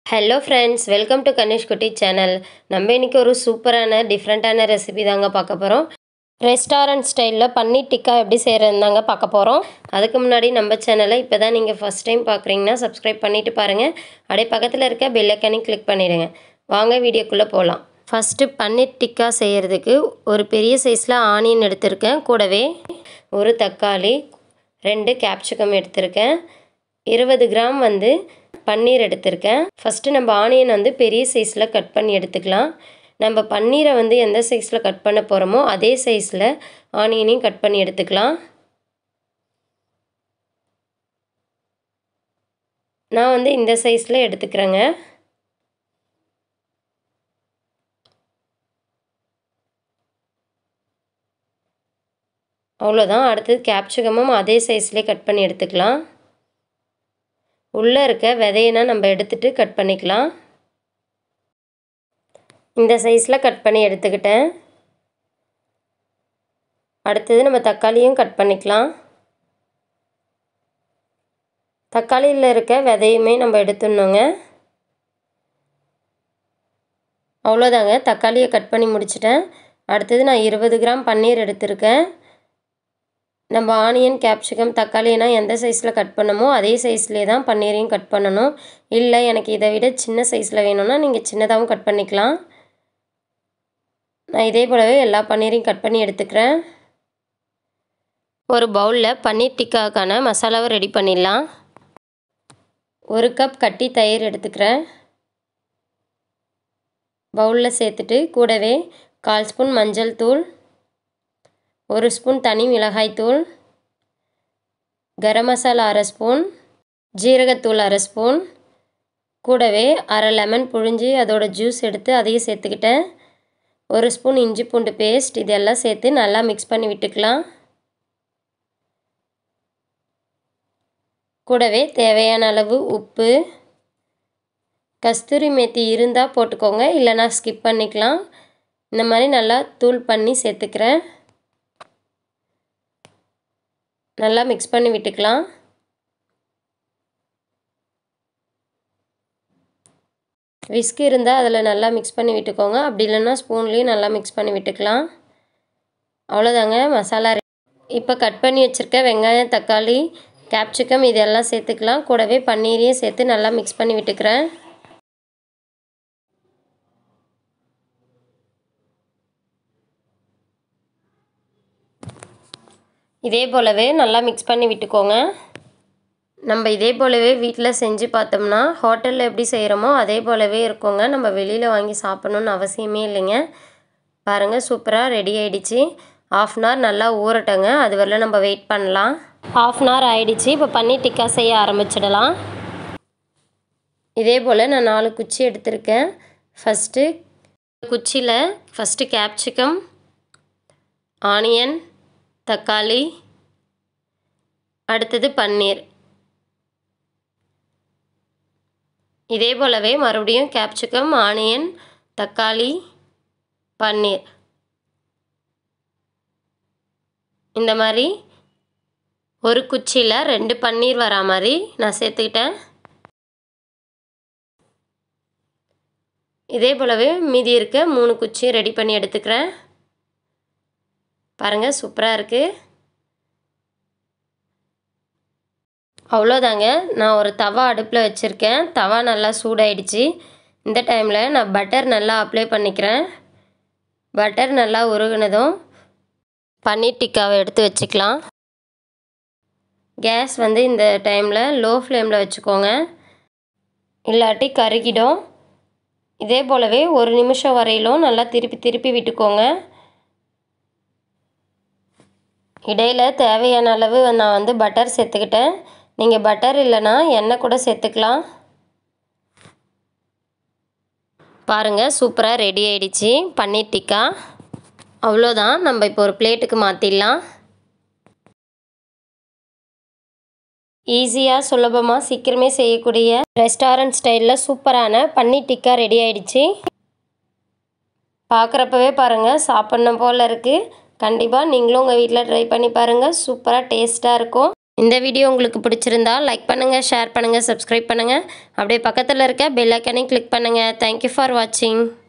hello friends welcome to Ganesh Kutty channel நம்ம இன்றைக்கி ஒரு சூப்பரான டிஃப்ரெண்ட்டான ரெசிபி தாங்க பார்க்க போகிறோம் ரெஸ்டாரண்ட் ஸ்டைலில் பன்னீர் டிக்கா எப்படி செய்கிறது தாங்க பார்க்க போகிறோம் அதுக்கு முன்னாடி நம்ம சேனலை இப்போ தான் நீங்கள் ஃபஸ்ட் டைம் பார்க்குறீங்கன்னா சப்ஸ்கிரைப் பண்ணிவிட்டு பாருங்கள் அப்படியே பக்கத்தில் இருக்க பெல்லைக்கானி கிளிக் பண்ணிவிடுங்க வாங்க வீடியோக்குள்ளே போகலாம் ஃபஸ்ட்டு பன்னீர் டிக்கா செய்கிறதுக்கு ஒரு பெரிய சைஸில் ஆனியன் எடுத்திருக்கேன் கூடவே ஒரு தக்காளி ரெண்டு கேப்சிகம் எடுத்திருக்கேன் இருபது கிராம் வந்து பன்னீர் எடுத்திருக்கேன் ஃபஸ்ட்டு நம்ம ஆனியன் வந்து பெரிய சைஸில் கட் பண்ணி எடுத்துக்கலாம் நம்ம பன்னீரை வந்து எந்த சைஸில் கட் பண்ண போகிறோமோ அதே சைஸில் ஆனியனையும் கட் பண்ணி எடுத்துக்கலாம் நான் வந்து இந்த சைஸில் எடுத்துக்கிறேங்க அவ்வளோதான் அடுத்தது கேப்சிகமும் அதே சைஸ்லேயே கட் பண்ணி எடுத்துக்கலாம் உள்ளே இருக்க விதையினா நம்ம எடுத்துகிட்டு கட் பண்ணிக்கலாம் இந்த சைஸில் கட் பண்ணி எடுத்துக்கிட்டேன் அடுத்தது நம்ம தக்காளியும் கட் பண்ணிக்கலாம் தக்காளியில் இருக்க விதையுமே நம்ம எடுத்துடணுங்க அவ்வளோதாங்க தக்காளியை கட் பண்ணி முடிச்சிட்டேன் அடுத்தது நான் இருபது கிராம் பன்னீர் எடுத்திருக்கேன் நம்ம ஆனியன் கேப்சிகம் தக்காளினா எந்த சைஸில் கட் பண்ணமோ அதே சைஸ்லேயே தான் பன்னீரையும் கட் பண்ணணும் இல்லை எனக்கு இதை விட சின்ன சைஸில் வேணும்னா நீங்கள் சின்னதாகவும் கட் பண்ணிக்கலாம் நான் இதே போலவே எல்லா பன்னீரையும் கட் பண்ணி எடுத்துக்கிறேன் ஒரு பவுலில் பன்னீர் டிக்காக்கான மசாலாவை ரெடி பண்ணிடலாம் ஒரு கப் கட்டி தயிர் எடுத்துக்கிறேன் பவுலில் சேர்த்துட்டு கூடவே கால் ஸ்பூன் மஞ்சள் தூள் ஒரு ஸ்பூன் தனி மிளகாய்த்தூள் கரம் மசாலா அரை ஸ்பூன் ஜீரகத்தூள் அரை ஸ்பூன் கூடவே அரை லெமன் புழிஞ்சு அதோட ஜூஸ் எடுத்து அதையும் சேர்த்துக்கிட்டேன் ஒரு ஸ்பூன் இஞ்சி பூண்டு பேஸ்ட் இதெல்லாம் சேர்த்து நல்லா மிக்ஸ் பண்ணி விட்டுக்கலாம் கூடவே தேவையான அளவு உப்பு கஸ்தூரி மேத்தி இருந்தால் போட்டுக்கோங்க இல்லைனா ஸ்கிப் பண்ணிக்கலாம் இந்த மாதிரி நல்லா தூள் பண்ணி சேர்த்துக்கிறேன் நல்லா மிக்ஸ் பண்ணி விட்டுக்கலாம் விஸ்க் இருந்தால் அதில் நல்லா மிக்ஸ் பண்ணி விட்டுக்கோங்க அப்படி இல்லைன்னா ஸ்பூன்லேயும் நல்லா மிக்ஸ் பண்ணி விட்டுக்கலாம் அவ்வளோதாங்க மசாலா இப்போ கட் பண்ணி வச்சுருக்க வெங்காயம் தக்காளி கேப்சிகம் இதெல்லாம் சேர்த்துக்கலாம் கூடவே பன்னீரையும் சேர்த்து நல்லா மிக்ஸ் பண்ணி விட்டுக்கிறேன் இதே போலவே நல்லா மிக்ஸ் பண்ணி விட்டுக்கோங்க நம்ம இதே போலவே வீட்டில் செஞ்சு பார்த்தோம்னா ஹோட்டலில் எப்படி செய்கிறோமோ அதே போலவே இருக்குங்க நம்ம வெளியில் வாங்கி சாப்பிட்ணுன்னு அவசியமே இல்லைங்க பாருங்கள் சூப்பராக ரெடி ஆகிடுச்சு ஆஃப் அன் ஹவர் நல்லா ஊறட்டங்க அது வரல நம்ம வெயிட் பண்ணலாம் ஆஃப் அன் ஹவர் ஆகிடுச்சு இப்போ பன்னீர் டிக்கா செய்ய ஆரம்பிச்சிடலாம் இதே போல் நான் நாலு குச்சி எடுத்திருக்கேன் ஃபஸ்ட்டு குச்சியில் ஃபஸ்ட்டு கேப்சிகம் ஆனியன் தக்காளி அடுத்தது பன்னீர் இதே போலவே மறுபடியும் கேப்சிகம் ஆனியன் தக்காளி பன்னீர் இந்த மாதிரி ஒரு குச்சியில் ரெண்டு பன்னீர் வரா மாதிரி நான் சேர்த்துக்கிட்டேன் இதே போலவே மீதி இருக்க மூணு குச்சியும் ரெடி பண்ணி எடுத்துக்கிறேன் பாருங்கள் சூப்பராக இருக்குது அவ்வளோதாங்க நான் ஒரு தவா அடுப்பில் வச்சுருக்கேன் தவா நல்லா சூடாயிடுச்சு இந்த டைமில் நான் பட்டர் நல்லா அப்ளை பண்ணிக்கிறேன் பட்டர் நல்லா உருகுனதும் பன்னீர் டிக்காவை எடுத்து வச்சுக்கலாம் கேஸ் வந்து இந்த டைமில் லோ ஃப்ளேமில் வச்சுக்கோங்க இல்லாட்டி கருகிடும் இதே போலவே ஒரு நிமிஷம் வரையிலும் நல்லா திருப்பி திருப்பி விட்டுக்கோங்க இடையில் தேவையான அளவு நான் வந்து பட்டர் சேர்த்துக்கிட்டேன் நீங்கள் பட்டர் இல்லைன்னா எண்ணெய் கூட சேர்த்துக்கலாம் பாருங்கள் சூப்பராக ரெடி ஆயிடுச்சு பன்னீர் டிக்கா அவ்வளோதான் நம்ம இப்போ ஒரு பிளேட்டுக்கு மாற்றிடலாம் ஈஸியாக சுலபமாக சீக்கிரமே செய்யக்கூடிய ரெஸ்டாரண்ட் ஸ்டைலில் சூப்பரான பன்னீர் டிக்கா ரெடி ஆயிடுச்சு பார்க்குறப்பவே பாருங்கள் சாப்பிட்ணும் போல் இருக்குது கண்டிப்பாக நீங்களும் உங்கள் வீட்டில் ட்ரை பண்ணி பாருங்கள் சூப்பராக டேஸ்ட்டாக இருக்கும் இந்த வீடியோ உங்களுக்கு பிடிச்சிருந்தா லைக் பண்ணுங்கள் ஷேர் பண்ணுங்கள் சப்ஸ்கிரைப் பண்ணுங்கள் அப்படியே பக்கத்தில் இருக்க பெல் ஐக்கனையும் கிளிக் பண்ணுங்கள் தேங்க்யூ ஃபார் வாட்சிங்